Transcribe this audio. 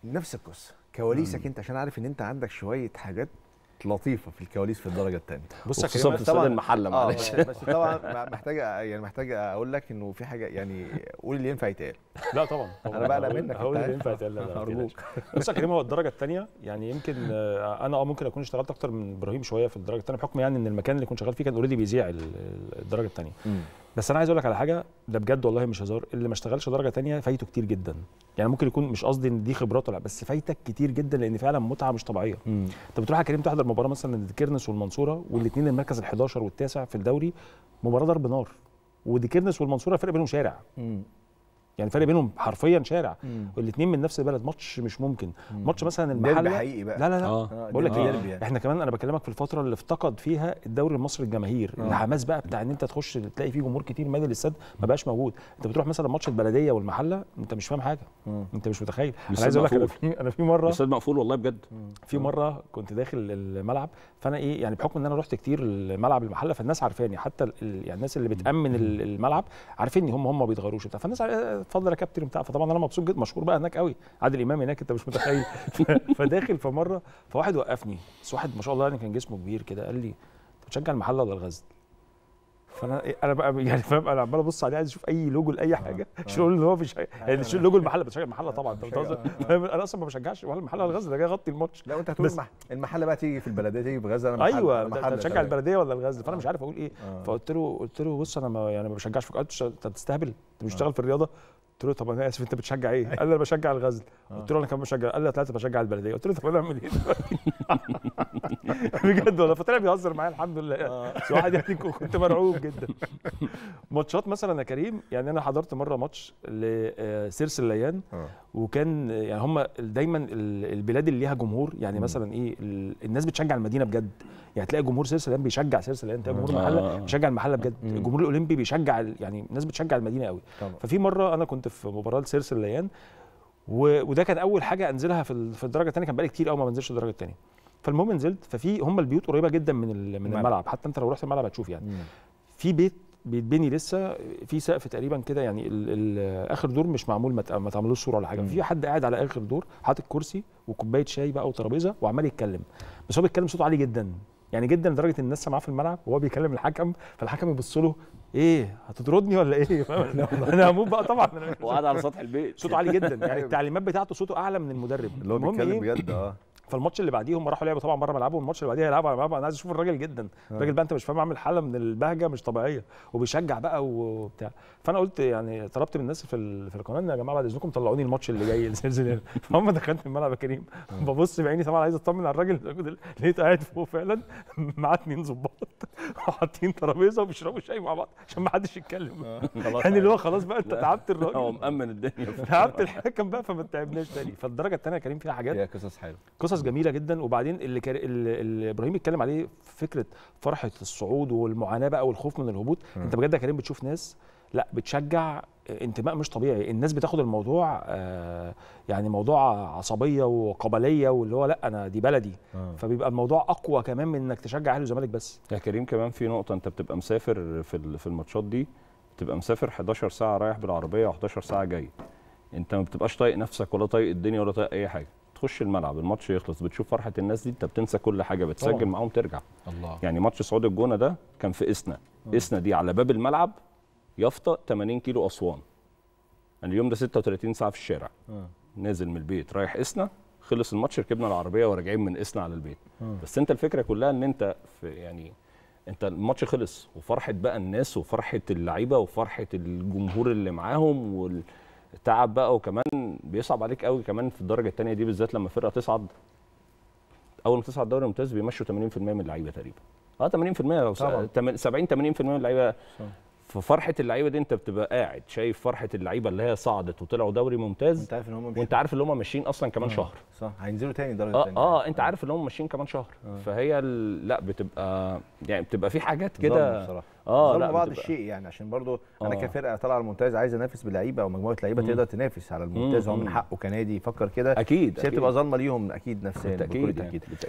نفس القصه كواليسك انت عشان عارف ان انت عندك شويه حاجات لطيفه في الكواليس في الدرجه الثانيه بص يا خصوصا كريم في استاد طبعاً- المحله اه معلش بس بس طبعا محتاج يعني محتاج اقول لك انه في حاجه يعني قول اللي ينفع يتقال لا طبعا طبعا أنا بقلق هقول- منك، هقول أنت اللي عارف. ينفع يتقال لا لا ما أرجوك. تقلقش. بص يا كريم هو الدرجه الثانيه يعني يمكن آه، انا اه ممكن اكون اشتغلت اكتر من ابراهيم شويه في الدرجه الثانيه بحكم يعني ان المكان اللي كنت شغال فيه كان اوريدي بيذيع ال- ال- الدرجه الثانيه بس انا عايز اقول لك على حاجه ده بجد والله مش هزار اللي ما اشتغلش درجه تانية فايته كتير جدا يعني ممكن يكون مش قصدي ان دي خبرات ولا بس فايتك كتير جدا لان فعلا متعه مش طبيعيه انت بتروح يا كريم تحضر مباراه مثلا الكيرنس والمنصوره والاثنين المركز ال11 والتاسع في الدوري مباراه ضرب نار ودي كيرنس والمنصوره فرق بينهم شارع يعني فرق بينهم حرفيا شارع والاثنين من نفس البلد ماتش مش ممكن ماتش مثلا ديربي المحله حقيقي بقى لا لا لا اه آه، بقول لك ديربي ايه ديربي يعني. احنا كمان انا بكلمك في الفتره اللي افتقد فيها الدوري المصري الجماهير آه. الحماس بقى بتاع ان انت تخش تلاقي فيه جمهور كتير مالي الاستاد ما بقاش موجود انت بتروح مثلا ماتش البلديه والمحله انت مش فاهم حاجه مم. انت مش متخيل انا الاستاد عايز اقول لك انا مقفول. في انا في مره الاستاد مقفول والله بجد في مره كنت داخل الملعب فانا ايه يعني بحكم ان انا رحت كتير الملعب المحله فالناس عارفاني حتى ال- ال- يعني الناس اللي بتامن ال- الملعب عارفيني هم هم ما بيتغيروش وبتاع فالناس عارف- اتفضل يا كابتن بتاع فطبعا انا مبسوط جدا مشهور بقى هناك قوي عادل امام هناك انت مش متخيل ف- فداخل فمره فواحد وقفني بس واحد ما شاء الله يعني كان جسمه كبير كده قال لي انت بتشجع المحله ولا الغزل؟ فانا إيه انا بقى يعني فاهم انا عمال ابص عليه عايز اشوف اي لوجو لاي حاجه مش اقول ان هو مش يعني شو لوجو المحله بتشجع المحله طبعا انت بتهزر فاهم؟ انا اصلا ما بشجعش ولا المحله ولا الغزل ده جاي اغطي الماتش لا وانت هتقول بس- المح... المحله بقى تيجي في البلديه تيجي في غزه انا محل- ايوه أنا انت محل بتشجع تمام. البلديه ولا الغزل فانا مش عارف اقول ايه آه. فقلت له قلت له بص انا ما يعني ما بشجعش في قلت له انت بتستهبل انت مش بتشتغل في الرياضه قلت له طب انا اسف انت بتشجع ايه؟ قال لي انا بشجع الغزل قلت له انا كمان بشجع قال لي لا ثلاثه بشجع البلديه قلت له طب انا اعمل ايه دلوقتي؟ بجد والله فطلع بيهزر معايا الحمد لله بس واحد يعني كنت مرعوب جدا ماتشات مثلا يا كريم يعني انا حضرت مره ماتش لسيرس الليان آه. وكان يعني هم دايما ال- البلاد اللي ليها جمهور يعني مثلا ايه ال- الناس بتشجع المدينه بجد يعني تلاقي جمهور سيرس الليان بيشجع سيرس الليان تلاقي جمهور آه. المحله بيشجع المحله بجد الجمهور الاولمبي بيشجع ال- يعني الناس بتشجع المدينه قوي طبعا. ففي مره انا كنت في مباراه سيرس الليان و... وده كان اول حاجه انزلها في ال- في الدرجه الثانيه كان بقالي كتير قوي ما بنزلش الدرجه الثانيه فالمهم نزلت ففي هم البيوت قريبه جدا من ال- من الملعب. الملعب حتى انت لو رحت الملعب هتشوف يعني مم. في بيت بيتبني لسه في سقف تقريبا كده يعني ال ال اخر دور مش معمول ما ت- ما تعملوش صوره ولا حاجه في حد قاعد على اخر دور حاطط كرسي وكوبايه شاي بقى وترابيزه وعمال يتكلم بس هو بيتكلم صوته عالي جدا يعني جدا لدرجه ان الناس سامعاه في الملعب وهو بيكلم الحكم فالحكم يبص له ايه هتطردني ولا ايه انا هموت بقى طبعا أنا- وقعد على سطح البيت صوته عالي جدا يعني التعليمات بتاعته صوته اعلى من المدرب اللي هو المهم بيتكلم إيه؟ بجد اه فالماتش اللي بعديه هم راحوا لعبوا طبعا بره ملعبهم والماتش اللي بعديه هيلعبوا على ملعبهم انا عايز اشوف الراجل جدا الراجل بقى انت مش فاهم عامل حاله من البهجه مش طبيعيه وبيشجع بقى وبتاع فانا قلت يعني طلبت من الناس في ال- في القناه إن يا جماعه بعد اذنكم طلعوني الماتش اللي جاي الزلزال فهم دخلت الملعب يا كريم ببص بعيني طبعا عايز اطمن على الراجل لقيت قاعد فوق فعلا معاه اتنين ظباط وحاطين ترابيزه وبيشربوا شاي مع بعض عشان ما حدش يتكلم يعني اللي هو خلاص بقى انت تعبت هو الراجل مأمن الدنيا تعبت الحكم بقى فما تعبناش تاني فالدرجه الثانيه يا كريم فيها حاجات هي قصص حلوه قصص جميله جدا وبعدين اللي, كار... اللي, اللي ابراهيم اتكلم عليه فكره فرحه الصعود والمعاناه بقى والخوف من الهبوط انت بجد يا كريم بتشوف ناس لا بتشجع انتماء مش طبيعي الناس بتاخد الموضوع آه يعني موضوع عصبيه وقبليه واللي هو لا انا دي بلدي آه. فبيبقى الموضوع اقوى كمان من انك تشجع اهلي وزمالك بس يا كريم كمان في نقطة أنت بتبقى مسافر في ال- في الماتشات دي بتبقى مسافر 11 ساعة رايح بالعربية و11 ساعة جاي أنت ما بتبقاش طايق نفسك ولا طايق الدنيا ولا طايق أي حاجة تخش الملعب الماتش يخلص بتشوف فرحة الناس دي أنت بتنسى كل حاجة بتسجل طبعاً. معاهم ترجع الله يعني ماتش صعود الجونة ده كان في إسنا إسنا دي على باب الملعب يافطة 80 كيلو أسوان أنا اليوم ده 36 ساعة في الشارع آه. نازل من البيت رايح إسنا خلص الماتش ركبنا العربية وراجعين من إسنا على البيت بس أنت الفكرة كلها إن أنت في يعني انت الماتش خلص وفرحه بقى الناس وفرحه اللعيبه وفرحه الجمهور اللي معاهم والتعب بقى وكمان بيصعب عليك قوي كمان في الدرجه الثانيه دي بالذات لما فرقه تصعد اول ما تصعد دوري ممتاز بيمشوا 80% من اللعيبه تقريبا اه 80% او طبعاً. 70 80% من اللعيبه ففرحه اللعيبه دي انت بتبقى قاعد شايف فرحه اللعيبه اللي هي صعدت وطلعوا دوري ممتاز انت عارف ان هم مش وانت عارف اللي هم ماشيين اصلا كمان شهر صح هينزلوا تاني درجه اه تانية. اه انت عارف ان هم ماشيين كمان شهر فهي ال- لا بتبقى يعني بتبقى في حاجات ظلم كده بصراحه اه ظلم لا بعض بتبقى- الشيء يعني عشان برضو انا آه. كفرقه طالعه على الممتاز عايز انافس بلعيبه او مجموعه لعيبه تقدر تنافس على الممتاز هو من مم. حقه كنادي يفكر كده اكيد بس هي بتبقى ظالمه ليهم اكيد نفسيا بالتاكيد بكل يعني تاكيد بالتأكيد.